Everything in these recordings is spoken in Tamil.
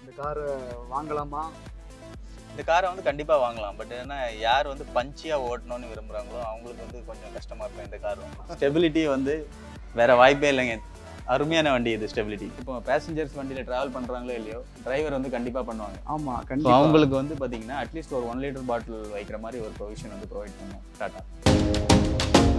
இந்த கார் வாங்கலாமா இந்த காரை வந்து கண்டிப்பாக வாங்கலாம் பட் ஏன்னா யார் வந்து பஞ்சியாக ஓட்டணும்னு விரும்புகிறாங்களோ அவங்களுக்கு வந்து கொஞ்சம் கஷ்டமாக இருக்கும் இந்த கார் ஸ்டெபிலிட்டி வந்து வேற வாய்ப்பே இல்லைங்க அருமையான வண்டி இது ஸ்டெபிலிட்டி இப்போ பேசஞ்சர்ஸ் வண்டியில் ட்ராவல் பண்ணுறாங்களோ இல்லையோ டிரைவர் வந்து கண்டிப்பாக பண்ணுவாங்க ஆமா ஸோ கண்டிப்பா அவங்களுக்கு வந்து பார்த்தீங்கன்னா அட்லீஸ்ட் ஒரு ஒன் லிட்டர் பாட்டில் வைக்கிற மாதிரி ஒரு ப்ரொவிஷன் வந்து ப்ரொவைட் பண்ணும் Tata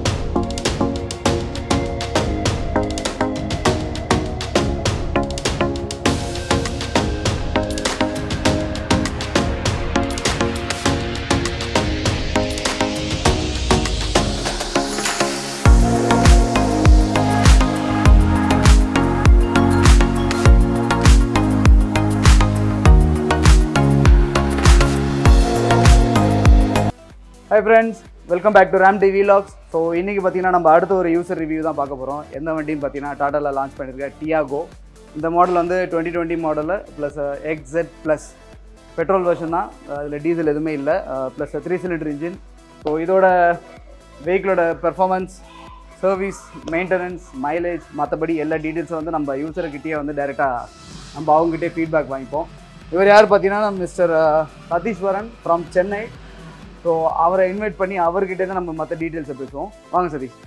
hi friends welcome back to Ram TV logs so இன்றைக்கி பார்த்தீங்கன்னா நம்ம அடுத்த ஒரு யூசர் ரிவ்யூ தான் பார்க்க போகிறோம் எந்த வண்டின்னு பார்த்தீங்கன்னா டாட்டாவில் லான்ச் பண்ணியிருக்க டியாகோ இந்த மாடல் வந்து டுவெண்ட்டி டுவெண்ட்டி மாடலில் plus XZ plus petrol version தான் அதில் டீசல் எதுவுமே இல்லை plus three cylinder engine so இதோட வெஹிக்கிளோட பெர்ஃபார்மன்ஸ் சர்வீஸ் மெயின்டெனன்ஸ் மைலேஜ் மற்றபடி எல்லா டீட்டெயில்ஸும் வந்து நம்ம யூசர்கிட்டயே வந்து டைரெக்டாக நம்ம அவங்ககிட்டே ஃபீட்பேக் வாங்கிப்போம் இவர் யார் பார்த்தீங்கன்னா mister Satheeswaran from Chennai so அவரை இன்வைட் பண்ணி அவர்கிட்ட தான் நம்ம மற்ற டீட்டெயில்ஸை பேசுவோம் வாங்க சதீஷ்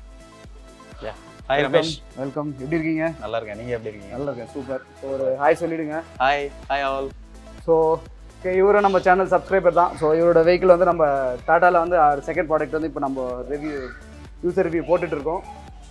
ஹாய் ரமேஷ் வெல்கம் எப்படி இருக்கீங்க நல்லா இருக்கேன் நீங்கள் எப்படி இருக்கீங்க நல்லா இருக்கேன் சூப்பர் ஸோ ஒரு ஹாய் சொல்லிடுங்க ஹாய் ஹாய் ஆல் ஸோ இவரும் நம்ம சேனல் சப்ஸ்கிரைபர் தான் ஸோ இவரோட வெஹிக்கிள் வந்து நம்ம டாட்டாவில் வந்து செகண்ட் ப்ராடக்ட் வந்து இப்போ நம்ம ரிவ்யூ யூசர் ரிவ்யூ போட்டுட்டு இருக்கோம்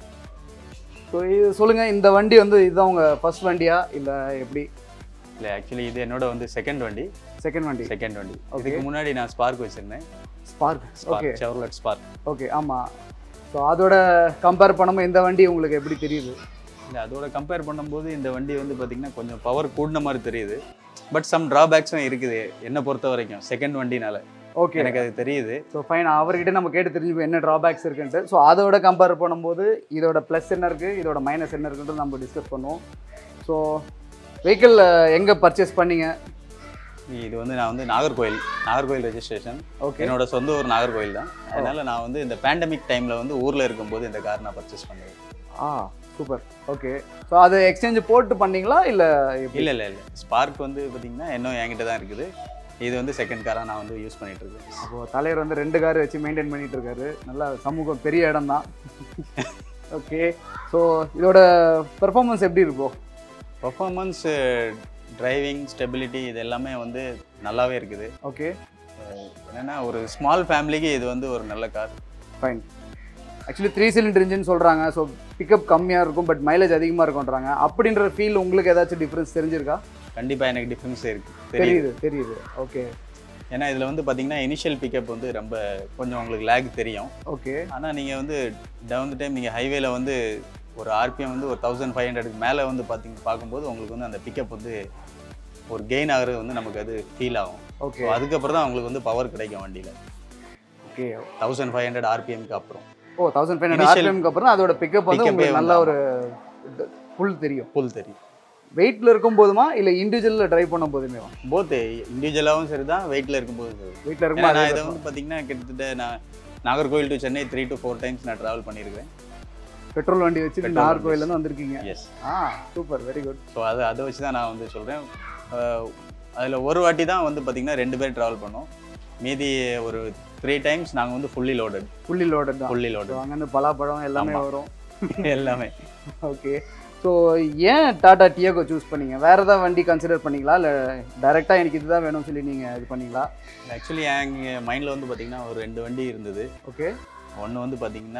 ஸோ இது சொல்லுங்கள் இந்த வண்டி வந்து இதுதான் உங்கள் ஃபர்ஸ்ட் வண்டியா இல்லை எப்படி இல்லை ஆக்சுவலி இது என்னோட வந்து செகண்ட் வண்டி செகண்ட் வண்டி செகண்ட் வண்டி Okay. இதுக்கு முன்னாடி நான் ஸ்பார்க் வச்சிருந்தேன் Spark okay Spark Chevrolet Spark okay ஆமாம் ஸோ அதோட கம்பேர் பண்ணும்போது இந்த வண்டி உங்களுக்கு எப்படி தெரியுது இல்லை அதோட கம்பேர் பண்ணும்போது இந்த வண்டி வந்து பார்த்தீங்கன்னா கொஞ்சம் பவர் கூடின மாதிரி தெரியுது பட் சம் ட்ராபேக்ஸும் இருக்குது என்னை பொறுத்த வரைக்கும் செகண்ட் வண்டினால ஓகே எனக்கு அது தெரியுது ஸோ ஃபைன் அவர்கிட்ட நம்ம கேட்டு தெரிஞ்சுப்போம் என்ன ட்ராபேக்ஸ் இருக்குன்ட்டு ஸோ அதோட கம்பேர் பண்ணும்போது இதோட ப்ளஸ் என்ன இருக்குது இதோட மைனஸ் என்ன இருக்குன்றது நம்ம டிஸ்கஸ் பண்ணுவோம் ஸோ வெஹிக்கிள் எங்கே பர்ச்சேஸ் பண்ணீங்க இது வந்து நான் வந்து நாகர்கோயில் நாகர்கோயில் ரெஜிஸ்ட்ரேஷன் ஓகே என்னோட சொந்த ஊர் நாகர்கோயில் தான் அதனால நான் வந்து இந்த பேண்டமிக் டைமில் வந்து ஊரில் இருக்கும்போது இந்த கார் நான் பர்ச்சேஸ் பண்ணேன் ஆ சூப்பர் ஓகே ஸோ அது எக்ஸ்சேஞ்ச் போட்டு பண்ணீங்களா இல்லை இல்லை இல்லை இல்லை ஸ்பார்க் வந்து பார்த்தீங்கன்னா இன்னும் என்கிட்ட தான் இருக்குது இது வந்து செகண்ட் காராக நான் வந்து யூஸ் பண்ணிட்டு இருக்கேன் அப்போது தலைவர் வந்து ரெண்டு கார் வச்சு மெயின்டைன் பண்ணிட்டு இருக்காரு நல்லா சமூகம் பெரிய இடம் தான் ஓகே ஸோ இதோட பெர்ஃபார்மன்ஸ் எப்படி இருக்கும் பர்ஃபார்மன்ஸ் டிரைவிங் ஸ்டெபிலிட்டி இது எல்லாமே வந்து நல்லாவே இருக்குது ஓகே அஹ் என்னன்னா ஒரு ஸ்மால் ஃபேமிலிக்கு இது வந்து ஒரு நல்ல car fine actually three cylinder engine சொல்கிறாங்க ஸோ பிக்கப் கம்மியாக இருக்கும் பட் மைலேஜ் அதிகமாக இருக்கும்ன்றாங்க அப்படின்ற ஃபீல் உங்களுக்கு ஏதாச்சும் டிஃப்ரென்ஸ் தெரிஞ்சிருக்கா கண்டிப்பாக எனக்கு டிஃப்ரென்ஸ் இருக்கு தெரியுது தெரியுது தெரியுது ஓகே ஏன்னா இதில் வந்து பார்த்தீங்கன்னா இனிஷியல் பிக்கப் வந்து ரொம்ப கொஞ்சம் உங்களுக்கு லேக் தெரியும் ஓகே ஆனால் நீங்கள் வந்து டவுன் த டைம் நீங்கள் ஹைவேல வந்து ஒரு ஆர்பிஎம் வந்து ஒரு தௌசண்ட் ஃபைவ் ஹண்ட்ரடுக்கு மேலே வந்து பார்த்தீங்க பார்க்கும்போது உங்களுக்கு வந்து அந்த பிக்கப் வந்து ஒரு கெயின் ஆகுறது வந்து நமக்கு அது ஃபீல் ஆகும் ஓகே ஸோ அதுக்கப்புறம் தான் உங்களுக்கு வந்து பவர் கிடைக்கும் வண்டியில் ஓகே தௌசண்ட் ஃபைவ் ஹண்ட்ரட் ஆர்பிஎம்க்கு அப்புறம் oh thousand five hundred Initial ஆர்பிஎம்க்கு அப்புறம் அதோட பிக்கப் வந்து pick-up உங்களுக்கு ஏ நல்ல வந்து ஒரு ஃபுல் தெரியும் புல் தெரியும் வெயிட்டில் இருக்கும் போதுமா இல்லை இண்டிவிஜுவலில் ட்ரைவ் பண்ணும் போதுமே போத்து இண்டிவிஜுவலாகவும் சரி தான் வெயிட்டில் இருக்கும்போது சரி வீட்டில் ஏன்னா இருக்கும் நான் இதை வந்து பார்த்தீங்கன்னா கிட்டத்தட்ட நான் Nagercoil to Chennai three to four times நான் ட்ராவல் பண்ணியிருக்கேன் பெட்ரோல் வண்டி வச்சு Petrol நாகர்கோயிலேருந்து வந்திருக்கீங்க yes ah super very good so அது அதை வச்சு தான் நான் வந்து சொல்கிறேன் அதில் ஒரு வாட்டி தான் வந்து பார்த்திங்கன்னா ரெண்டு பேர் ட்ராவல் பண்ணோம் மீதி ஒரு த்ரீ டைம்ஸ் நாங்கள் வந்து ஃபுல்லி லோடட் ஃபுல்லி லோடட் தான் ஃபுல்லி ஸோ லோடட் அங்கேருந்து பலாப்பழம் எல்லாமே ஆமா. வரும் எல்லாமே ஓகே ஸோ ஏன் டாடா டியாகோ சூஸ் பண்ணீங்க வேறு ஏதாவது வண்டி கன்சிடர் பண்ணீங்களா இல்லை டைரெக்டாக எனக்கு இதுதான் வேணும்னு சொல்லி நீங்கள் இது பண்ணீங்களா ஆக்சுவலி எங்கள் மைண்டில் வந்து பார்த்திங்கன்னா ஒரு ரெண்டு வண்டி இருந்தது ஓகே ஒன்று வந்து பார்த்திங்கன்னா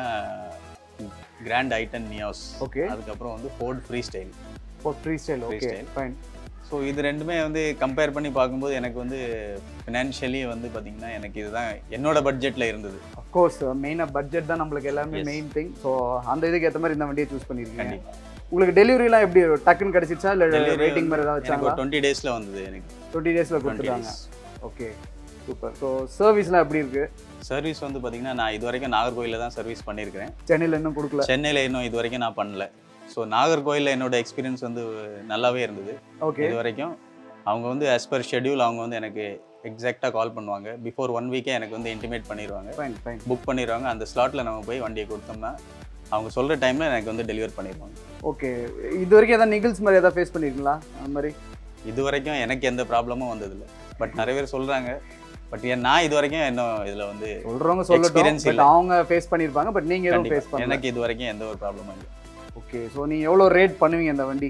கிராண்ட் ஐட்டன் நியாஸ் ஓகே அதுக்கப்புறம் வந்து Ford Freestyle oh Freestyle okay Freestyle. Fine so இது ரெண்டுமே வந்து கம்பேர் பண்ணி பார்க்கும்போது எனக்கு வந்து ஃபினான்ஷியலி வந்து பார்த்திங்கன்னா எனக்கு இதுதான் என்னோட பட்ஜெட்டில் இருந்தது அஃப்கோர்ஸ் மெயினாக பட்ஜெட் தான் நம்மளுக்கு எல்லாமே Yes. மெயின் திங் ஸோ அந்த இதுக்கு ஏற்ற மாதிரி இந்த வண்டியை சூஸ் பண்ணியிருக்கீங்க கண்டிப்பாக உங்களுக்கு டெலிவரிலாம் எப்படி டக்குன்னு கிடச்சிச்சா இல்லை Delivery வெயிட்டிங் மாதிரி ஏதாவது எனக்கு வச்சாங்களா ஒரு டுவெண்ட்டி டேஸில் வந்தது எனக்கு டுவெண்ட்டி டேஸில் டுவெண்ட்டி கொடுத்துட்டாங்க டேஸ் ஓகே சூப்பர் ஸோ சர்வீஸ்லாம் எப்படி இருக்கு சர்வீஸ் வந்து பார்த்தீங்கன்னா நான் இது வரைக்கும் நாகர்கோயிலில் தான் சர்வீஸ் பண்ணியிருக்கிறேன் சென்னையில் இன்னும் கொடுக்கல சென்னையில் இன்னும் இது வரைக்கும் நான் பண்ணல ஸோ நாகர்கோயிலில் என்னோட எக்ஸ்பீரியன்ஸ் வந்து நல்லாவே இருந்தது ஓகே இது வரைக்கும் அவங்க வந்து as per ஷெட்யூல் அவங்க வந்து எனக்கு எக்ஸாக்டாக கால் பண்ணுவாங்க பிஃபோர் ஒன் வீக்கே எனக்கு வந்து இன்டிமேட் பண்ணிடுவாங்க ஃபைன் ஃபைன் புக் பண்ணிடுவாங்க அந்த ஸ்லாட்டில் நம்ம போய் வண்டியை கொடுத்தோம்னா அவங்க சொல்கிற டைமில் எனக்கு வந்து டெலிவர் பண்ணிடுவாங்க ஓகே இது வரைக்கும் ஏதாவது நிகில்ஸ் மாதிரி ஏதாவது ஃபேஸ் பண்ணியிருக்கீங்களா அந்த மாதிரி இது வரைக்கும் எனக்கு எந்த ப்ராப்ளமும் வந்ததில்லை பட் நிறைய பேர் சொல்கிறாங்க பட் நான் இது வரைக்கும் இன்னும் இதில் வந்து சொல்றவங்க சொல்லட்டும் Experience பட் இல்ல. அவங்க ஃபேஸ் பண்ணியிருப்பாங்க பட் நீங்க எதுவும் ஃபேஸ் கண்டிப்பா. பண்ணல எனக்கு இது வரைக்கும் எந்த ஒரு ப்ராப்ளமும் இல்லை ஓகே ஸோ நீங்க எவ்வளோ ரேட் பண்ணுவீங்க இந்த வண்டி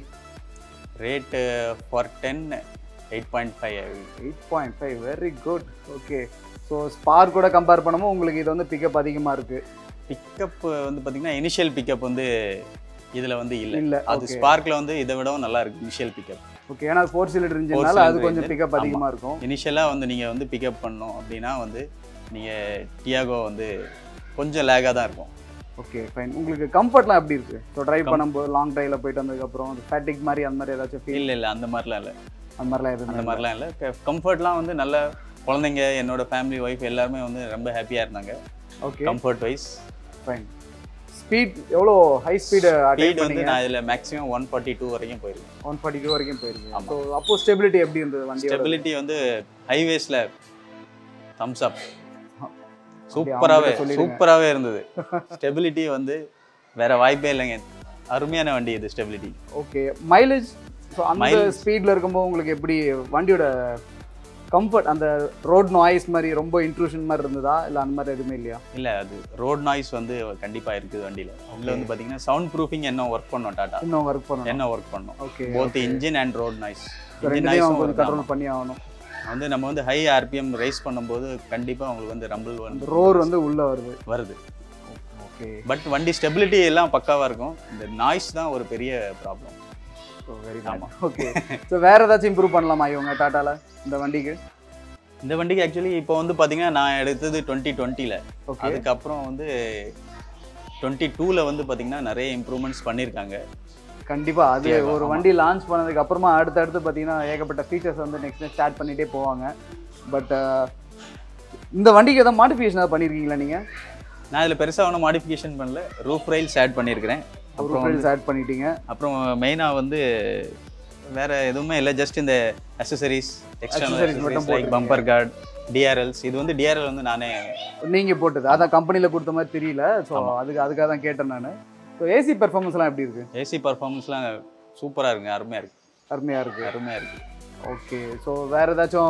rate for ten eight point five eight point five very good okay so Spark கூட கம்பேர் பண்ணும்போது உங்களுக்கு இது வந்து பிக்கப் அதிகமாக இருக்கு பிக்கப் வந்து பார்த்தீங்கன்னா இனிஷியல் பிக்கப் வந்து இதில் வந்து இல்லை இல்ல அது ஓகே ஸ்பார்க்கில் வந்து இதை விடவும் நல்லா இருக்கு இனிஷியல் பிக்கப் ஓகே ஏன்னா ஃபோர் சிலிண்டர் இன்ஜினால cylinder அது கொஞ்சம் engine, பிக்கப் ஆமா. அதிகமாக இருக்கும் இனிஷியலாக வந்து நீங்கள் வந்து பிக்கப் பண்ணோம் அப்படின்னா வந்து நீங்கள் டியாகோ வந்து கொஞ்சம் லேகாக தான் இருக்கும் ஓகே ஃபைன் உங்களுக்கு கம்ஃபர்ட்லாம் எப்படி இருக்கு ஸோ டிரைவ் Com- பண்ணும்போது லாங் டிரைவ்ல போயிட்டு வந்ததுக்கப்புறம் ஃபேட்டிக் மாதிரி அந்த மாதிரி ஏதாச்சும் ஃபீல் இல்லை இல்லை அந்த மாதிரிலாம் இல்லை அந்த மாதிரிலாம் எதுவும் அந்த மாதிரிலாம் இல்லை கம்ஃபர்ட்லாம் வந்து நல்ல குழந்தைங்க என்னோட ஃபேமிலி ஒய்ஃப் எல்லாருமே வந்து ரொம்ப ஹாப்பியாக இருந்தாங்க okay comfort wise fine speed எவ்வளோ ஹை ஸ்பீடு ஸ்பீட் அட்டைன் வந்து பண்ணீங்க நான் இதில் மேக்ஸிமம் ஒன் ஃபார்ட்டி டூ வரைக்கும் போயிருக்கேன் ஒன் ஃபார்ட்டி டூ வரைக்கும் போயிருக்கு ஆமா. ஸோ அப்போ ஸ்டெபிலிட்டி எப்படி இருந்தது வண்டி ஸ்டெபிலிட்டி வந்து ஹைவேஸில் தம்ஸ் அப் அப்படியே சூப்பராகவே அவங்ககிட்ட சொல்லிடுங்க. சூப்பராகவே இருந்தது ஸ்டெபிலிட்டி வந்து வேற வாய்ப்பே இல்லைங்க அருமையான வண்டி இது ஸ்டெபிலிட்டி ஓகே மைலேஜ் ஸோ அந்த Mileage. ஸ்பீடில் இருக்கும்போது உங்களுக்கு எப்படி வண்டியோட கம்ஃபர்ட் அந்த ரோட் நாய்ஸ் மாதிரி ரொம்ப இன்ட்ரூஷன் மாதிரி இருந்ததா இல்லை அந்த மாதிரி எதுவுமே இல்லையா இல்லை அது ரோட் நாய்ஸ் வந்து கண்டிப்பாக இருக்குது வண்டியில் இதில் வந்து பார்த்தீங்கன்னா சவுண்ட் ப்ரூஃபிங் என்ன ஒர்க் பண்ணோம் டாட்டா இன்னும் ஒர்க் பண்ணணும் என்ன ஒர்க் பண்ணோம் okay both engine and road noise engine ரெண்டுத்தையும் நாய்ஸும் கொஞ்சம் கண்ட்ரோல் பண்ணி ஆகணும் வந்து நம்ம வந்து ஹை ஆர்பிஎம் ரைஸ் பண்ணும்போது கண்டிப்பாக உங்களுக்கு வந்து ரம்பிள் அந்த வந்து ரோர் வந்து உள்ள வருது வருது ஓகே பட் வண்டி ஸ்டெபிலிட்டி எல்லாம் பக்காவாக இருக்கும் இந்த நாய்ஸ் தான் ஒரு பெரிய ப்ராப்ளம் வெரி ஆமா. ஓகே ஸோ வேற ஏதாச்சும் இம்ப்ரூவ் பண்ணலாமா இவங்க டாட்டால இந்த வண்டிக்கு இந்த வண்டிக்கு ஆக்சுவலி இப்போ வந்து பார்த்தீங்கன்னா நான் எடுத்தது டுவெண்ட்டி டுவெண்ட்டியில் ஓகே அதுக்கப்புறம் வந்து டுவெண்ட்டி டூவில் வந்து பார்த்தீங்கன்னா நிறைய இம்ப்ரூவ்மெண்ட்ஸ் பண்ணியிருக்காங்க கண்டிப்பா அது Tiago, ஒரு ஆமா. வண்டி லான்ச் பண்ணதுக்கு அப்புறமா அடுத்தடுத்து பார்த்தீங்கன்னா ஏகப்பட்ட ஃபீச்சர்ஸ் வந்து நெக்ஸ்ட் நெக்ஸ்ட் ஸ்டார்ட் பண்ணிட்டே போவாங்க பட் இந்த வண்டிக்கு எதாவது மாடிஃபிகேஷன் ஏதாவது பண்ணியிருக்கீங்களா நீங்க நான் இதில் பெருசாக ஒன்றும் மாடிஃபிகேஷன் பண்ணல ரூஃப் ரைல்ஸ் ஆட் பண்ணியிருக்கிறேன் அப்புறம் வந்து- ஆட் பண்ணிட்டீங்க அப்புறம் மெயினாக வந்து வேற எதுவுமே இல்லை ஜஸ்ட் இந்த அசசரிஸ் Accessories மட்டும் எக்ஸ்டர்னல் லைக் போட்டிருக்கீங்க. பம்பர் கார்டு டிஆர்எல்ஸ் இது வந்து டிஆர்எல் வந்து நானே நீங்க போட்டது அதான் கம்பெனில கொடுத்த மாதிரி தெரியல ஸோ அதுக்கு அதுக்காக தான் கேட்டேன் நான் ஸோ ஏசி பெர்ஃபார்மன்ஸ்லாம் எப்படி இருக்கு ஏசி பர்ஃபார்மன்ஸ்லாம் சூப்பராக இருக்குங்க அருமையாக இருக்கு அருமையா இருக்கு அருமையாக இருக்கு ஓகே ஸோ வேற ஏதாச்சும்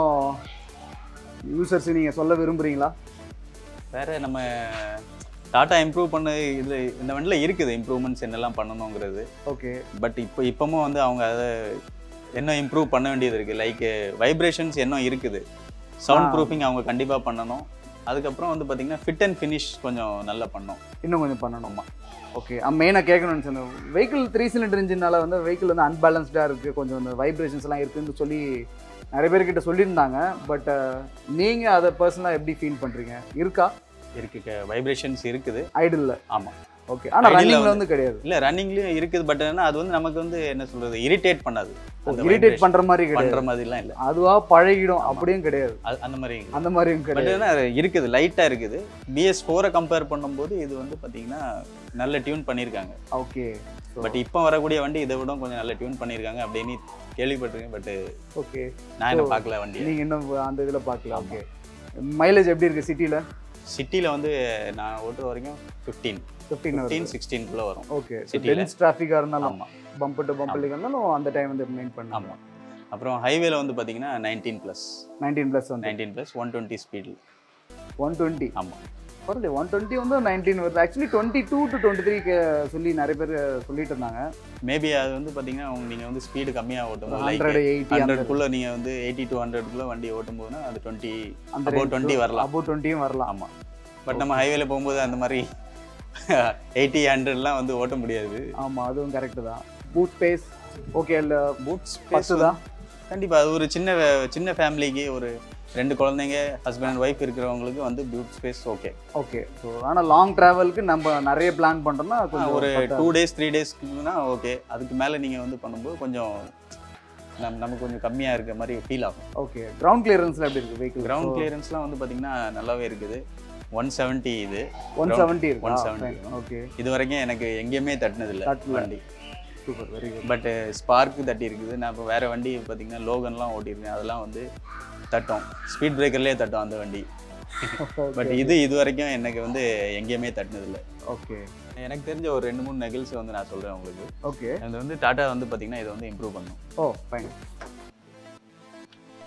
யூசர்ஸ் நீங்க சொல்ல விரும்புறீங்களா வேற நம்ம டாட்டா இம்ப்ரூவ் பண்ண இது இந்த வண்டியில் இருக்குது இம்ப்ரூவ்மெண்ட்ஸ் என்னெல்லாம் பண்ணணுங்கிறது ஓகே பட் இப்போ இப்போவும் வந்து அவங்க அதை இன்னும் இம்ப்ரூவ் பண்ண வேண்டியது இருக்குது லைக் வைப்ரேஷன்ஸ் இன்னும் இருக்குது சவுண்ட் ஆ. ப்ரூஃபிங் அவங்க கண்டிப்பாக பண்ணணும் அதுக்கப்புறம் வந்து பார்த்தீங்கன்னா ஃபிட் அண்ட் ஃபினிஷ் கொஞ்சம் நல்லா பண்ணணும் இன்னும் கொஞ்சம் பண்ணணுமா ஓகே மெயினாக கேட்கணும்னு சொன்னேன் வெஹிக்கிள் த்ரீ சிலிண்டர் இன்ஜினால வந்து வெஹிக்கிள் வந்து அன்பேலன்ஸ்டாக இருக்குது கொஞ்சம் அந்த வைப்ரேஷன்ஸ் எல்லாம் இருக்குன்னு சொல்லி நிறைய பேர்கிட்ட சொல்லியிருந்தாங்க பட் நீங்கள் அதை பர்சனலாக எப்படி ஃபீல் பண்ணுறீங்க இருக்கா இருக்கு வைப்ரேஷன்ஸ் இருக்குது ஐடில் ஆமாம் ஓகே ஆனால் Idle ல ரன்னிங்கில் வந்து- வந்து கிடையாது இல்லை ரன்னிங்லேயும் இருக்குது பட் என்ன அது வந்து நமக்கு வந்து என்ன சொல்கிறது இரிட்டேட் பண்ணாது அந்த இரிட்டேட் vibration பண்ணுற மாதிரி கிடையாது பண்ற மாதிரிலாம் இல்லை அதுவாக பழகிடும் அப்படியும் கிடையாது அது அந்த மாதிரி இல்லை. அந்த மாதிரியும் பட் கிடையாது என்ன இருக்குது லைட்டாக இருக்குது பிஎஸ் ஃபோரை கம்பேர் பண்ணும்போது இது வந்து பார்த்தீங்கன்னா நல்ல டியூன் பண்ணியிருக்காங்க ஓகே பட் இப்போ வரக்கூடிய வண்டி இதை விட கொஞ்சம் நல்ல டியூன் பண்ணியிருக்காங்க அப்படின்னு கேள்விப்பட்டிருக்கேன் பட் ஓகே நான் என்ன So, பார்க்கல வண்டி நீங்கள் இன்னும் அந்த இதில் பார்க்கல ஓகே மைலேஜ் எப்படி இருக்குது சிட்டியில் சிட்டியில் வந்து நான் ஓட்டுற வரைக்கும் ஃபிஃப்டீன் ஃபிஃப்டீன் ஃபிஃப்டீன் சிக்ஸ்டீன்குள்ளே வரும் ஓகே City ல. டென்ஸ் டிராஃபிக்காக இருந்தாலும் ஆமாம் பம்பு டு பம்புலிங் இருந்தாலும் அந்த டைம் வந்து மெயின் பண்ணலாம் ஆமாம் அப்புறம் ஹைவேல வந்து பார்த்தீங்கன்னா நைன்டீன் ப்ளஸ் நைன்டீன் ப்ளஸ் வந்து நைன்டீன் ப்ளஸ் ஒன் டுவெண்ட்டி ஸ்பீடில் ஒன் டுவெண்ட்டி ஆமாம் பரவாயில்ல ஒன் டுவெண்ட்டி வந்து நைன்டீன் வருது actually twenty two to twenty three சொல்லி நிறைய பேர் சொல்லிட்டு இருந்தாங்க மேபி அது வந்து பார்த்தீங்கன்னா உங்க நீங்கள் வந்து ஸ்பீடு கம்மியாக ஓட்டும் போது லைக் ஹண்ட்ரட் எயிட்டி அந்த ஹண்ட்ரட்குள்ளே நீங்கள் வந்து எயிட்டி டு ஹண்ட்ரட்குள்ளே வண்டி ஓட்டும் போதுனா அது டுவெண்ட்டி அந்த above 20 வரலாம். அபோ டுவெண்ட்டியும் வரலாம் ஆமாம் பட் நம்ம ஹைவேல போகும்போது அந்த மாதிரி எயிட்டி ஹண்ட்ரட்லாம் வந்து ஓட்ட முடியாது ஆமாம் அதுவும் கரெக்டு தான் பூட் ஸ்பேஸ் ஓகே இல்லை பூட்ஸ் பத்து தான் கண்டிப்பாக அது ஒரு சின்ன வே- சின்ன ஃபேமிலிக்கு ஒரு ரெண்டு குழந்தைங்க ஹஸ்பண்ட் அண்ட் ஒய்ஃப் இருக்கிறவங்களுக்கு வந்து boot space okay okay so ஆனால் லாங் ட்ராவலுக்கு நம்ம நிறைய பிளான் பண்ணுறோம்னா கொஞ்சம் ஒரு பத்தாது. டூ டேஸ் த்ரீ டேஸ்க்குனா ஓகே அதுக்கு மேலே நீங்கள் வந்து பண்ணும்போது கொஞ்சம் நம் நமக்கு கொஞ்சம் கம்மியாக இருக்க மாதிரி ஃபீல் ஆகும் ஓகே கிரவுண்ட் கிளியரன்ஸில் எப்படி இருக்குது வெஹிக்கிள் கிரவுண்ட் கிளியரன்ஸ்லாம் வந்து பார்த்தீங்கன்னா நல்லாவே இருக்குது ஒன் செவன்ட்டி இது ஒன் ground- செவன்ட்டி இருக்கு 170. ஓகே இது வரைக்கும் எனக்கு எங்கேயுமே தட்டினதில்லை தட்டல. வண்டி super very good but Spark தட்டி இருக்குது நான் இப்போ வேறு வண்டி பார்த்தீங்கன்னா லோகன்லாம் ஓட்டியிருக்கேன் அதெல்லாம் வந்து தட்டும் ஸ்பீட் பிரேக்கர்லேயே தட்டும் அந்த வண்டி பட் இது இது வரைக்கும் எனக்கு வந்து எங்கேயுமே தட்டினதில்லை ஓகே எனக்கு தெரிஞ்ச ஒரு ரெண்டு மூணு நெகிழ்ச்சி வந்து நான் சொல்கிறேன் உங்களுக்கு ஓகே அது வந்து டாட்டா வந்து பார்த்தீங்கன்னா இதை வந்து இம்ப்ரூவ் பண்ணும் ஓ ஃபைன்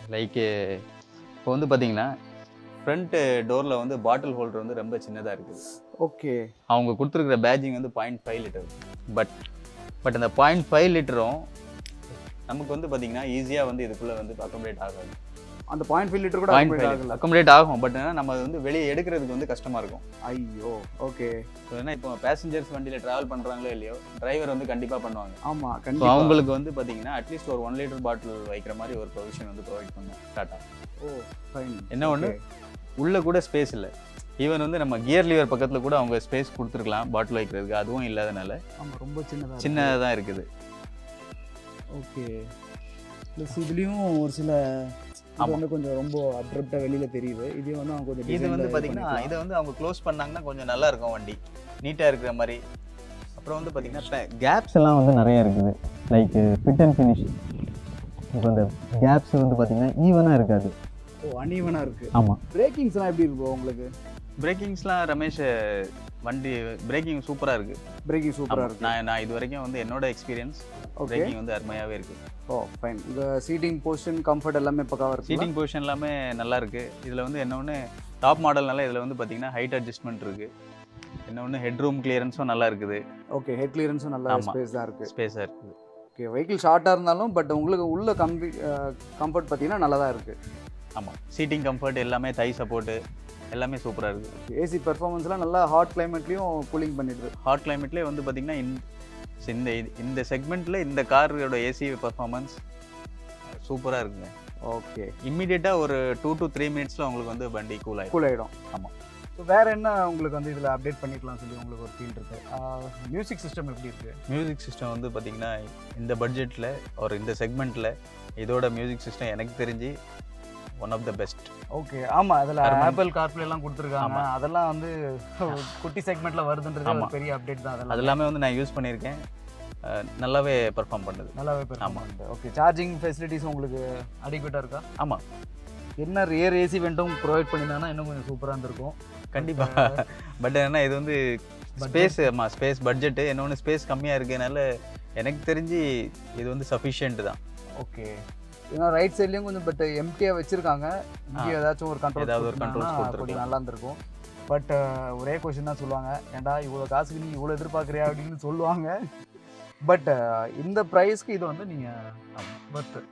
லைக் இப்போ வந்து பார்த்தீங்கன்னா ஃப்ரண்ட் டோரில் வந்து பாட்டில் ஹோல்டர் வந்து ரொம்ப சின்னதாக இருக்குது ஓகே அவங்க கொடுத்துருக்குற பேஜிங் வந்து point five litre but but அந்த பாயிண்ட் ஃபைவ் லிட்டரும் நமக்கு வந்து பார்த்தீங்கன்னா ஈஸியாக வந்து இதுக்குள்ளே வந்து அக்கோமடேட் ஆகாது அந்த பாயிண்ட் ஃபைவ் லிட்டர் கூட பாயிண்ட் accumulate ஃபைவ் ஆகல அக்கோமடேட் ஆகும் பட் ஆனால் நம்ம அது வந்து வெளியே எடுக்கிறதுக்கு வந்து கஷ்டமாக இருக்கும் ஐயோ ஓகே ஸோ ஏன்னா இப்போ பேசஞ்சர்ஸ் வண்டியில் ட்ராவல் பண்ணுறாங்களோ இல்லையோ டிரைவர் வந்து கண்டிப்பாக பண்ணுவாங்க ஆமா ஸோ கண்டிப்பா அவங்களுக்கு வந்து பார்த்தீங்கன்னா அட்லீஸ்ட் ஒரு ஒன் லிட்டர் பாட்டில் வைக்கிற மாதிரி ஒரு ப்ரொவிஷன் வந்து ப்ரொவைட் பண்ணும் டாட்டா ஓ ஃபைன் என்ன ஒன்று உள்ள கூட ஸ்பேஸ் இல்லை ஈவன் வந்து நம்ம கியர் லிவர் பக்கத்தில் கூட அவங்க ஸ்பேஸ் கொடுத்துருக்கலாம் பாட்டில் வைக்கிறதுக்கு அதுவும் இல்லாதனால ஆமா ரொம்ப சின்னதா சின்னதாக தான் இருக்குது ஓகே ப்ளஸ் இதுலயும் ஒரு சில இது ஆமா. வந்து கொஞ்சம் ரொம்ப அப்ரப்டாக வெளியில தெரியுது இது வந்து அவங்க கொஞ்சம் இது design வந்து ல பார்த்தீங்கன்னா பண்ணிக்கலாம். இதை வந்து அவங்க க்ளோஸ் பண்ணாங்கன்னா கொஞ்சம் நல்லா இருக்கும் வண்டி நீட்டாக இருக்கிற மாதிரி அப்புறம் வந்து பார்த்தீங்கன்னா கேப்ஸ் எல்லாம் வந்து நிறைய இருக்குது லைக் ஃபிட் அண்ட் ஃபினிஷ் இப்போ இந்த கேப்ஸ் வந்து பார்த்தீங்கன்னா ஈவனாக இருக்காது ஓ அன்ஈவனா இருக்கு ஆமாம் பிரேக்கிங்ஸ்லாம் எப்படி இருக்கும் உங்களுக்கு பிரேக்கிங்ஸ்லாம் ரமேஷ் வண்டி பிரேக்கிங் சூப்பராக இருக்குது பிரேக்கிங் சூப்பரா இருக்கு நான் நான் இது வரைக்கும் வந்து என்னோட எக்ஸ்பீரியன்ஸ் ஓகே பிரேக்கிங் வந்து அருமையாகவே இருக்குது ஓ ஃபைன் உங்க சீட்டிங் பொசிஷன் கம்ஃபர்ட் எல்லாமே பக்காவா இருக்கு சீட்டிங் பொசிஷன் எல்லாமே நல்லா இருக்கு இதில் வந்து என்ன ஒன்று டாப் மாடல்னால இதில் வந்து பார்த்தீங்கன்னா ஹைட் அட்ஜஸ்ட்மெண்ட் இருக்கு என்ன ஒன்று ஹெட் ரூம் கிளியரன்ஸும் நல்லா இருக்குது ஓகே ஹெட் கிளியரன்ஸும் நல்ல ஆமா. ஸ்பேஸ் தான் இருக்கு ஸ்பேஸாக இருக்குது ஓகே வெஹிக்கிள் ஷார்ட்டாக இருந்தாலும் பட் உங்களுக்கு உள்ள கம்பி கம்ஃபர்ட் பார்த்தீங்கன்னா நல்லா தான் இருக்கு ஆமாம் சீட்டிங் கம்ஃபர்ட் எல்லாமே தை சப்போர்ட்டு எல்லாமே சூப்பராக இருக்குது ஏசி பெர்ஃபார்மன்ஸ்லாம் நல்லா ஹாட் கிளைமேட்லையும் கூலிங் பண்ணிடுது ஹாட் கிளைமேட்லேயே வந்து பார்த்தீங்கன்னா இந்த இது- இந்த செக்மெண்ட்டில் இந்த காரோட ஏசி பர்ஃபார்மன்ஸ் சூப்பராக இருக்குங்க ஓகே இம்மிடியட்டாக ஒரு டூ டு த்ரீ மினிட்ஸில் உங்களுக்கு வந்து வண்டி கூல் ஆகிடும் கூல் ஆகிடும் ஆமா. ஸோ வேற என்ன உங்களுக்கு வந்து இதில் அப்டேட் பண்ணிக்கலாம் சொல்லி உங்களுக்கு ஒரு ஃபீல் இருக்கு மியூசிக் சிஸ்டம் எப்படி இருக்கு மியூசிக் சிஸ்டம் வந்து பார்த்தீங்கன்னா இந்த பட்ஜெட்டில் ஒரு இந்த செக்மெண்ட்டில் இதோட மியூசிக் சிஸ்டம் எனக்கு தெரிஞ்சு one of the best okay ஆமா அதில் Harman. ஆப்பிள் கார்ப்ளே எல்லாம் கொடுத்துருக்காங்க ஆமா. அதெல்லாம் வந்து குட்டி செக்மெண்ட்ல வருதுன்றது ஆமா. ஒரு பெரிய அப்டேட் தான் அது அதெல்லாம் எல்லாமே வந்து நான் யூஸ் பண்ணியிருக்கேன் அஹ் நல்லாவே பெர்ஃபார்ம் பண்ணுது நல்லாவே ஆமா. பெர்ஃபார்ம் ஓகே சார்ஜிங் ஃபெசிலிட்டிஸ் உங்களுக்கு அடிக்வேட்டாக இருக்கா ஆமாம் என்ன ரியர் ஏசி வெண்ட்டும் ப்ரொவைட் பண்ணியிருந்தாங்கன்னா இன்னும் கொஞ்சம் சூப்பராக இருந்திருக்கும் கண்டிப்பாக பட் என்ன இது வந்து ஸ்பேஸ் ஆமாம் ஸ்பேஸ் பட்ஜெட்டு இன்னொன்று ஸ்பேஸ் கம்மியாக இருக்கனால எனக்கு தெரிஞ்சு இது வந்து சஃபிஷியன்ட் தான் ஓகே ஏன்னா ரைட் சைட்லயும் கொஞ்சம் பட் எம்டியாக வச்சிருக்காங்க இங்கே ஏதாச்சும் ஒரு கண்ட்ரோல் ஏதாவது ஒரு controls கொஞ்சம் கொடுத்திருக்கலாம். நல்லா இருந்திருக்கும் பட் ஒரே கொஸ்டின் தான் சொல்லுவாங்க ஏன்டா இவ்வளோ காசுக்கு நீ இவ்வளோ எதிர்பார்க்குறியா அப்படின்னு சொல்லுவாங்க பட் இந்த ப்ரைஸ்க்கு இது வந்து நீங்கள் பர்த்து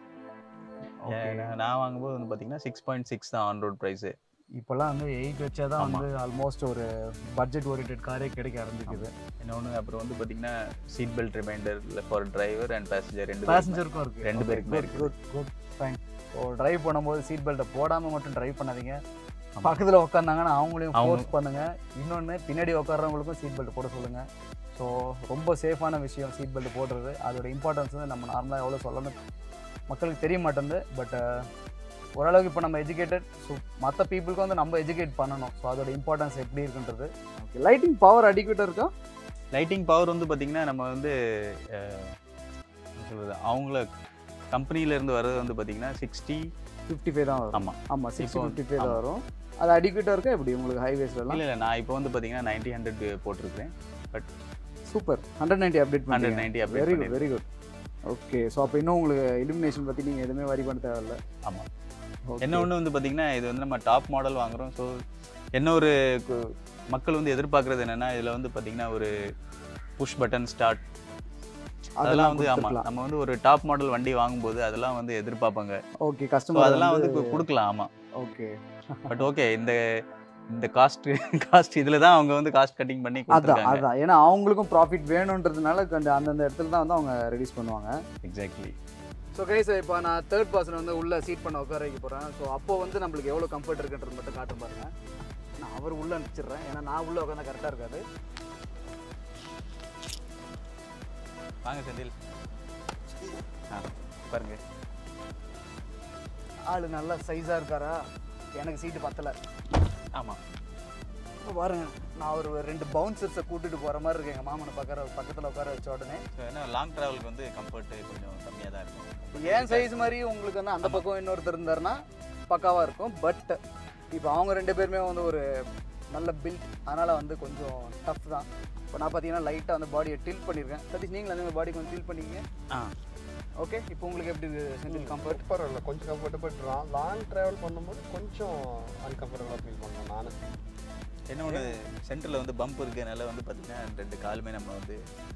ஓகே ஏன் நான் வாங்கும்போது வந்து பார்த்தீங்கன்னா சிக்ஸ் பாயிண்ட் சிக்ஸ் தான் ஆன் ரோட் ப்ரைஸு இப்போல்லாம் வந்து எயிட் வச்சா தான் ஆமா. வந்து ஆல்மோஸ்ட் ஒரு பட்ஜெட் ஓரியன்ட் காரே கிடைக்க ஆரம்பிக்குது இன்னொன்று அப்புறம் வந்து பார்த்தீங்கன்னா seat belt reminder for driver and passenger ரெண்டு பேருக்குமே. பேசஞ்சருக்கும் இருக்கு ரெண்டு பேருக்குமே இருக்குது. Good good fine so drive பண்ணும்போது சீட் பெல்ட்டை போடாமல் மட்டும் டிரைவ் பண்ணாதீங்க ஆமா. பக்கத்தில் உட்காந்தாங்கன்னா அவங்களையும் அவங்க- ஃபோர்ஸ் பண்ணுங்க இன்னொன்று பின்னாடி உட்கார்றவங்களுக்கும் சீட் பெல்ட் போட சொல்லுங்க ஸோ ரொம்ப சேஃபான விஷயம் சீட் பெல்ட் போடுறது அதோட இம்பார்ட்டன்ஸ் வந்து நம்ம நார்மலாக எவ்வளோ சொல்லணும் மக்களுக்கு தெரிய மாட்டேங்குது பட் ஓரளவுக்கு இப்போ நம்ம எஜுகேட்டட் ஸோ மற்ற பீப்புளுக்கு வந்து நம்ம எஜுகேட் பண்ணணும் ஸோ அதோட இம்பார்ட்டன்ஸ் எப்படி இருக்குன்றது ஓகே லைட்டிங் பவர் அடிக்வேட்டாக இருக்கா லைட்டிங் பவர் வந்து பார்த்தீங்கன்னா நம்ம வந்து அஹ், என்ன சொல்றது அவங்கள கம்பெனில இருந்து வர்றது வந்து பார்த்தீங்கன்னா சிக்ஸ்டி ஃபிஃப்டி ஃபைவ் தான் வரும் ஆமாம் ஆமாம் சிக்ஸ்டி இப்போ- ஃபிஃப்டி ஃபைவ் தான் ஆமா. வரும் அது அடிக்வேட்டாக இருக்கா எப்படி உங்களுக்கு ஹைவேஸ்லாம் இல்லை இல்லை நான் இப்போ வந்து பார்த்தீங்கன்னா நைன்டி ஹண்ட்ரட் போட்டிருக்கேன் super hundred ninety update hundred பண்ணுறேன் ninety very update good very good okay so அப்போ இன்னும் உங்களுக்கு இலுமினேஷன் பற்றி நீங்கள் எதுவுமே வரி பண்ண தேவையில்ல ஆமா. Okay. என்ன ஒன்று வந்து பார்த்தீங்கன்னா இது வந்து நம்ம டாப் மாடல் வாங்குறோம் ஸோ என்ன ஒரு கு- மக்கள் வந்து எதிர்பார்க்குறது என்னன்னா இதில் வந்து பார்த்தீங்கன்னா ஒரு புஷ் பட்டன் ஸ்டார்ட் அதெல்லாம் வந்து ஆமாம் கொடுத்துருக்கலாம். நம்ம வந்து ஒரு டாப் மாடல் வண்டி வாங்கும்போது அதெல்லாம் வந்து எதிர்பார்ப்பாங்க ஓகே ஸோ கஸ்டமர் அதெல்லாம் வந்து கு- கொடுக்கலாம் ஆமாம் ஓகே பட் ஓகே இந்த இந்த காஸ்ட் காஸ்ட் இதில் தான் அவங்க வந்து காஸ்ட் கட்டிங் பண்ணி அதான் கொடுத்துருக்காங்க அதான் ஏன்னா அவங்களுக்கும் ப்ராஃபிட் வேணுன்றதுனால கண்டு அந்தந்த இடத்துல தான் வந்து அவங்க ரெடியூஸ் பண்ணுவாங்க எக்ஸாக்ட்லி ஸோ கைஸ் இப்போ நான் தேர்ட் பர்சன் வந்து உள்ள சீட் பண்ண உட்கார வைக்க போகிறேன் ஸோ அப்போ வந்து நம்மளுக்கு எவ்வளோ கம்ஃபர்ட் இருக்குன்றது மட்டும் காட்டும் பாருங்க நான் அவர் உள்ள அனுப்பிச்சிடுறேன் ஏன்னா நான் உள்ள உட்காந்தா கரெக்டாக இருக்காது வாங்க செந்தில் ஆ பாருங்க ஆள் நல்லா சைஸாக இருக்காரா எனக்கு சீட்டு பத்தலை ஆமாம் இப்போ பாருங்க நான் ஒரு ரெண்டு பவுன்சர்ஸை கூட்டிட்டு போகிற மாதிரி இருக்கு எங்கள் மாமனை பக்கற பக்கத்தில் உட்கார வச்ச உடனே ஸோ ஏன்னா லாங் ட்ராவலுக்கு வந்து கம்ஃபர்ட் கொஞ்சம் கம்மியாக தான் இருக்கும் இப்போ ஏன் சைஸ் மாதிரி உங்களுக்கு வந்து அந்த பக்கம் இன்னொருத்தர் இருந்தாருன்னா பக்காவாக இருக்கும் பட் இப்போ அவங்க ரெண்டு பேருமே வந்து ஒரு நல்ல பில்ட் அதனால் வந்து கொஞ்சம் டஃப் தான் இப்போ நான் பார்த்தீங்கன்னா லைட்டாக அந்த பாடியை டில் பண்ணியிருக்கேன் சதீஷ் நீங்களும் அந்த பாடி கொஞ்சம் டில் பண்ணிக்கங்க ஆ ஓகே இப்போ உங்களுக்கு எப்படி செந்தில் கம்ஃபர்ட் பரவாயில்ல கொஞ்சம் கம்ஃபர்டபுள் லாங் ட்ராவல் பண்ணும்போது கொஞ்சம் அன்கம்ஃபர்டபுளாக ஃபீல் பண்ணேன் நான் என்ன ஒன்று சென்டரில் வந்து பம்ப் இருக்கனால வந்து பார்த்தீங்கன்னா ரெண்டு காலுமே நம்ம வந்து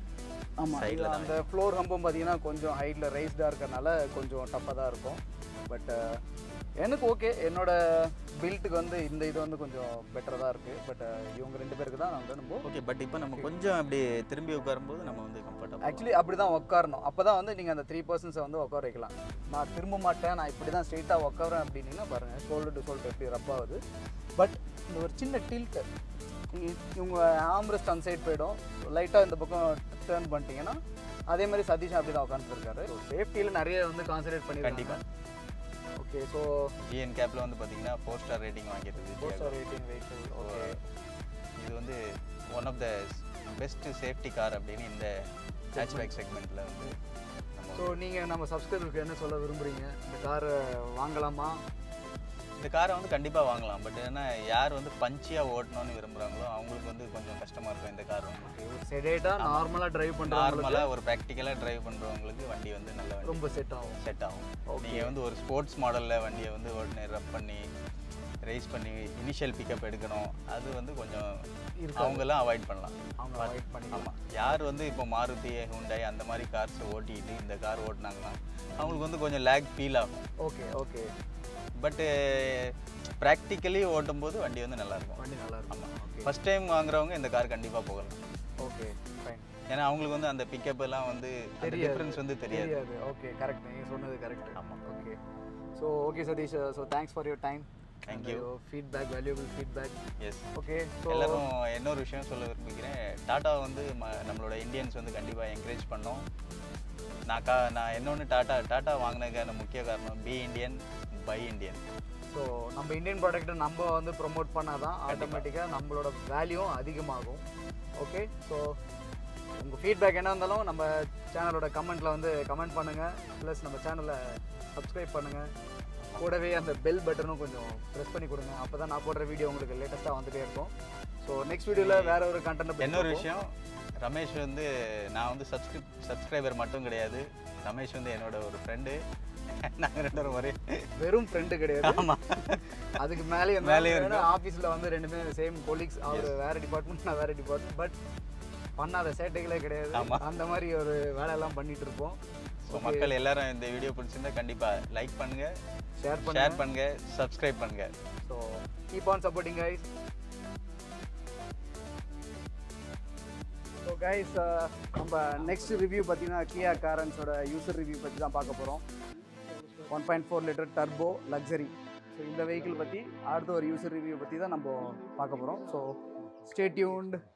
ஆமாம் Side ல தான் அந்த ஃப்ளோர் ஹம்பும் பார்த்தீங்கன்னா கொஞ்சம் ஹைட்டில் ரைஸ்டாக இருக்கறனால கொஞ்சம் டஃப்பாக தான் இருக்கும் பட் எனக்கு ஓகே என்னோட பில்ட்டுக்கு வந்து இந்த இது வந்து கொஞ்சம் பெட்டராக தான் இருக்குது பட் இவங்க ரெண்டு பேருக்கு தான் நான் வந்து நம்ம ஓகே பட் இப்போ நம்ம கொஞ்சம் அப்படி திரும்பி உட்காரும்போது நம்ம வந்து கம்ஃபர்டபுள் ஆக்சுவலி அப்படி தான் உட்காரணும் அப்போ தான் வந்து நீங்கள் அந்த த்ரீ பர்சன்ஸை வந்து உட்கார வைக்கலாம் நான் திரும்ப மாட்டேன் நான் இப்படி தான் ஸ்ட்ரெயிட்டாக உட்காரேன் அப்படின்னீங்கன்னா பாருங்கள் ஷோல்டர் டு ஷோல்டர் எப்படி ரப் ஆகுது பட் இந்த ஒரு சின்ன டில்ட்டு இவங்க ஆம்ரெஸ்ட் அந்த சைட் போயிடும் லைட்டாக இந்த பக்கம் டேர்ன் பண்ணிட்டீங்கன்னா அதே மாதிரி சதீஷ் அப்படி தான் உட்காந்துருக்காரு ஸோ சேஃப்டியில் நிறைய வந்து கான்சன்ட்ரேட் பண்ணி கண்டிப்பா. ஓகே ஸோ ஜிஎன் கேப்பில் வந்து பார்த்தீங்கன்னா ஃபோர் ஸ்டார் ரேட்டிங் வாங்கியிருக்குது four Tiago. Star rating vehicle okay இது வந்து one of the best safety car அப்படின்னு இந்த ஹேட்ச்பேக் செக்மெண்ட்டில் வந்து நம்ம ஸோ நீங்கள் நம்ம சப்ஸ்கிரைபருக்கு என்ன சொல்ல விரும்புகிறீங்க இந்த காரை வாங்கலாமா இந்த காரை வந்து கண்டிப்பாக வாங்கலாம் பட் ஏன்னா யார் வந்து பஞ்சியாக ஓட்டணும்னு விரும்புகிறாங்களோ அவங்களுக்கு வந்து கொஞ்சம் கஷ்டமாக இருக்கும் இந்த கார் வந்து செடேட்டாக நார்மலாக டிரைவ் பண்ணுறவங்களுக்கு நார்மலாக ஒரு ப்ராக்டிக்கலாக டிரைவ் பண்ணுறவங்களுக்கு வண்டி வந்து நல்ல வண்டி ரொம்ப செட் ஆகும் செட் ஆகும் Okay. நீங்கள் வந்து ஒரு ஸ்போர்ட்ஸ் மாடலில் வண்டியை வந்து உடனே ரப் பண்ணி ரேஸ் பண்ணி இனிஷியல் பிக்கப் எடுக்கணும் அது வந்து கொஞ்சம் இருக்காது. அவங்கெல்லாம் அவாய்ட் பண்ணலாம் அவங்க அவாய்ட் பண்ணிக்கலாம் ஆமாம் யார் வந்து இப்போ மாருதி ஹுண்டாய் அந்த மாதிரி கார்ஸ் ஓட்டிட்டு இந்த கார் ஓட்டினாங்கன்னா அவங்களுக்கு வந்து கொஞ்சம் லேக் ஃபீல் ஆகும் ஓகே ஓகே பட்டு ப்ராக்டிக்கலி ஓட்டும்போது வண்டி வந்து நல்லாயிருக்கும் வண்டி நல்லா இருக்கும் ஆமாம் ஓகே ஃபஸ்ட் டைம் வாங்குறவங்க இந்த கார் கண்டிப்பாக போகலாம் ஓகே ஃபைன் ஏன்னா அவங்களுக்கு வந்து அந்த பிக்கப் எல்லாம் வந்து தெரியாது. டிஃப்ரென்ஸ் வந்து தெரியாது தெரியாது ஓகே கரெக்ட் நீங்கள் சொன்னது கரெக்ட் ஆமாம் okay so okay Satish so thanks for your time Thank you. Feedback valuable feedback yes okay so எல்லாரும் இன்னொரு விஷயம் சொல்ல விரும்புகிறேன் டாட்டா வந்து ம- நம்மளோட இந்தியன்ஸ் வந்து கண்டிப்பாக என்கரேஜ் பண்ணோம் நான் கா நான் இன்னொன்று டாட்டா டாட்டா வாங்கினதுக்கான முக்கிய காரணம் be Indian buy Indian so நம்ம இந்தியன் ப்ராடக்ட்டை நம்ம வந்து ப்ரொமோட் பண்ணால் தான் ஆட்டோமேட்டிக்காக நம்மளோட வேல்யூவும் அதிகமாகும் ஓகே ஸோ உங்கள் ஃபீட்பேக் என்ன இருந்தாலும் நம்ம சேனலோட கமெண்ட்டில் வந்து கமெண்ட் பண்ணுங்கள் ப்ளஸ் நம்ம சேனலை சப்ஸ்கிரைப் பண்ணுங்கள் கூடவே அந்த பெல் பட்டனும் கொஞ்சம் ப்ரெஸ் பண்ணி கொடுங்க அப்போ தான் நான் போடுற வீடியோ உங்களுக்கு லேட்டஸ்ட்டாக வந்துட்டே இருக்கும் ஸோ நெக்ஸ்ட் வீடியோவில் வேற ஒரு கண்டென்ட் இன்னொரு விஷயம் ரமேஷ் வந்து நான் வந்து சப்ஸ்கிரிப் சப்ஸ்கிரைபர் மட்டும் கிடையாது ரமேஷ் வந்து என்னோட ஒரு ஃப்ரெண்டு நாங்கள் ரெண்டு பேரும் ஒரே வெறும் ஃப்ரெண்டு கிடையாது ஆமாம் அதுக்கு மேலே மேலேயும் மேலே ஆஃபீஸில் வந்து ரெண்டுமே சேம் கொலீக்ஸ் அவர் வேற டிபார்ட்மெண்ட் நான் வேற டிபார்ட்மெண்ட் பட் பண்ணாத சேட்டைகளே கிடையாது ஆமா. அந்த மாதிரி ஒரு வேலையெல்லாம் பண்ணிட்டு இருப்போம் ஸோ மக்கள் எல்லாரும் இந்த வீடியோ பிடிச்சிருந்தா கண்டிப்பாக லைக் பண்ணுங்கள் ஷேர் பண்ண ஷேர் பண்ணுங்கள் சப்ஸ்கிரைப் பண்ணுங்கள் so keep on supporting guys so guys நம்ம நெக்ஸ்ட் ரிவ்யூ பார்த்தீங்கன்னா கியா காரன்ஸோட யூசர் ரிவ்யூ பற்றி தான் பார்க்க போகிறோம் one point four litre turbo luxury so இந்த வெஹிக்கிள் பற்றி அடுத்த ஒரு யூசர் ரிவ்யூ பற்றி தான் நம்ம பார்க்க போகிறோம் ஸோ ஸ்டே டியூன்ட்